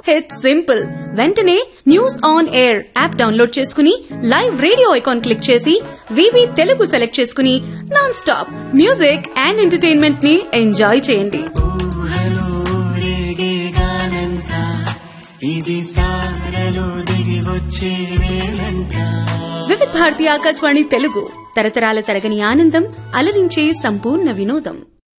it's simple వెంటనే news on air app download చేసుకుని live radio icon click చేసి వివి తెలుగు సెలెక్ట్ చేసుకుని non stop music and entertainment ని ఎంజాయ్ చేయండి ఊహలో రేగేగానంట ఇది తారలో దిగి వచ్చే వేళంట వివిధ భారతి ఆకాశవాణి తెలుగు తరతరాల తరగని ఆనందం అలరించే సంపూర్ణ వినోదం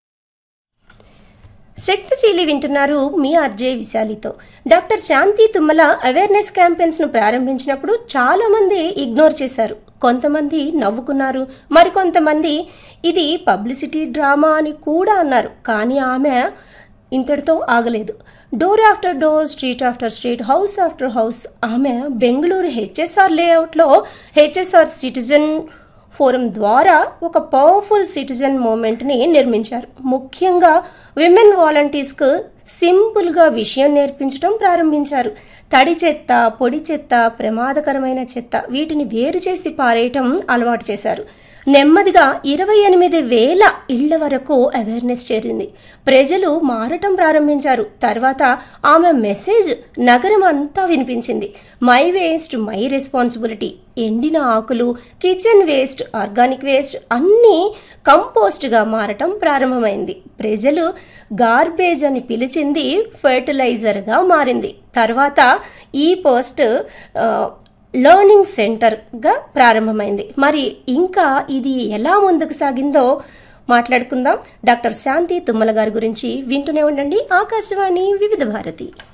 శక్తిశీలి వింటున్నారు మీ ఆర్జే విశాలితో doctor Shanthi Tummala awareness campaigns ను ప్రారంభించినప్పుడు చాలా మంది ఇగ్నోర్ చేశారు కొంతమంది నవ్వుకున్నారు మరికొంతమంది ఇది పబ్లిసిటీ డ్రామా అని కూడా అన్నారు కానీ ఆమె ఇంతటితో ఆగలేదు door after door street after street house after house ఆమె బెంగళూరు హెచ్ఎస్ఆర్ లేఅవుట్లో హెచ్ఎస్ఆర్ సిటిజన్ ఫోరం ద్వారా ఒక పవర్ఫుల్ సిటిజన్ మూమెంట్ని నిర్మించారు ముఖ్యంగా విమెన్ వాలంటీర్స్కు సింపుల్గా విషయం నేర్పించడం ప్రారంభించారు తడి చెత్త పొడి చెత్త ప్రమాదకరమైన చెత్త వీటిని వేరు చేసి పారేయటం అలవాటు చేశారు నెమ్మదిగా ఇరవై ఎనిమిది వేల ఇళ్ల వరకు అవేర్నెస్ చేరింది ప్రజలు మారటం ప్రారంభించారు తర్వాత ఆమె మెసేజ్ నగరం అంతా వినిపించింది మై వేస్ట్ మై రెస్పాన్సిబిలిటీ ఎండిన ఆకులు కిచెన్ వేస్ట్ ఆర్గానిక్ వేస్ట్ అన్నీ కంపోస్ట్గా మారటం ప్రారంభమైంది ప్రజలు గార్బేజ్ అని పిలిచింది ఫర్టిలైజర్గా మారింది తర్వాత ఈ పోస్ట్ ఆ, లెర్నింగ్ సెంటర్గా ప్రారంభమైంది మరి ఇంకా ఇది ఎలా ముందుకు సాగిందో మాట్లాడుకుందాం డాక్టర్ శాంతి తుమ్మల గారి గురించి వింటూనే ఉండండి ఆకాశవాణి వివిధ భారతి